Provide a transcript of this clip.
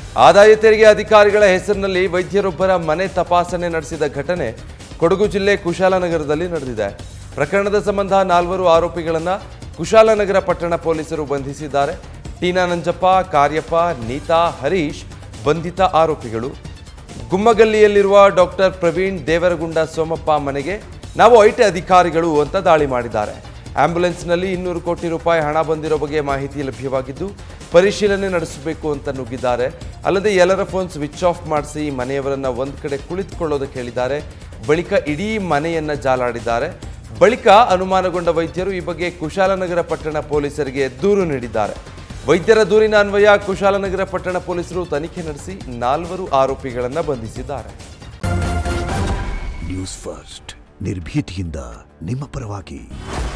ಆದಾಯ ತೆರಿಗೆ ಅಧಿಕಾರಿಗಳ ಹೆಸರಿನಲ್ಲಿ ವೈದ್ಯರೊಬ್ಬರ ಮನೆ ತಪಾಸಣೆ ನಡೆಸಿದ ಘಟನೆ ಕೊಡಗು ಜಿಲ್ಲೆ ಕುಶಾಲನಗರದಲ್ಲಿ ನಡೆದಿದೆ ಪ್ರಕರಣದ ಸಂಬಂಧ ನಾಲ್ವರು ಆರೋಪಿಗಳನ್ನು ಕುಶಾಲನಗರ ಪಟ್ಟಣ ಪೊಲೀಸರು ಬಂಧಿಸಿದ್ದಾರೆ ಟೀನಾ ನಂಜಪ್ಪ ಕಾರ್ಯಪ್ಪ ನೀತಾ ಹರೀಶ್ ಬಂಧಿತ ಆರೋಪಿಗಳು ಗುಮ್ಮಗಲ್ಲಿಯಲ್ಲಿರುವ ಡಾಕ್ಟರ್ ಪ್ರವೀಣ್ ದೇವರಗುಂಡ ಸೋಮಪ್ಪ ಮನೆಗೆ ನಾವು ಐಟಿ ಅಧಿಕಾರಿಗಳು ಅಂತ ದಾಳಿ ಮಾಡಿದ್ದಾರೆ ಆಂಬ್ಯುಲೆನ್ಸ್ನಲ್ಲಿ ಇನ್ನೂರು ಕೋಟಿ ರೂಪಾಯಿ ಹಣ ಬಂದಿರೋ ಬಗ್ಗೆ ಮಾಹಿತಿ ಲಭ್ಯವಾಗಿದ್ದು ಪರಿಶೀಲನೆ ನಡೆಸಬೇಕು ಅಂತ ನುಗ್ಗಿದ್ದಾರೆ ಅಲ್ಲದೆ ಎಲ್ಲರ ಫೋನ್ ಸ್ವಿಚ್ ಆಫ್ ಮಾಡಿಸಿ ಮನೆಯವರನ್ನ ಒಂದ್ ಕಡೆ ಕುಳಿತುಕೊಳ್ಳೋದಕ್ಕೆ ಹೇಳಿದ್ದಾರೆ ಬಳಿಕ ಇಡೀ ಮನೆಯನ್ನ ಜಾಲಾಡಿದ್ದಾರೆ ಬಳಿಕ ಅನುಮಾನಗೊಂಡ ವೈದ್ಯರು ಈ ಬಗ್ಗೆ ಕುಶಾಲನಗರ ಪಟ್ಟಣ ಪೊಲೀಸರಿಗೆ ದೂರು ನೀಡಿದ್ದಾರೆ ವೈದ್ಯರ ದೂರಿನ ಅನ್ವಯ ಕುಶಾಲನಗರ ಪಟ್ಟಣ ಪೊಲೀಸರು ತನಿಖೆ ನಡೆಸಿ ನಾಲ್ವರು ಆರೋಪಿಗಳನ್ನು ಬಂಧಿಸಿದ್ದಾರೆ ನ್ಯೂಸ್ ಫಸ್ಟ್ ನಿರ್ಭೀತಿಯಿಂದ ನಿಮ್ಮ ಪರವಾಗಿ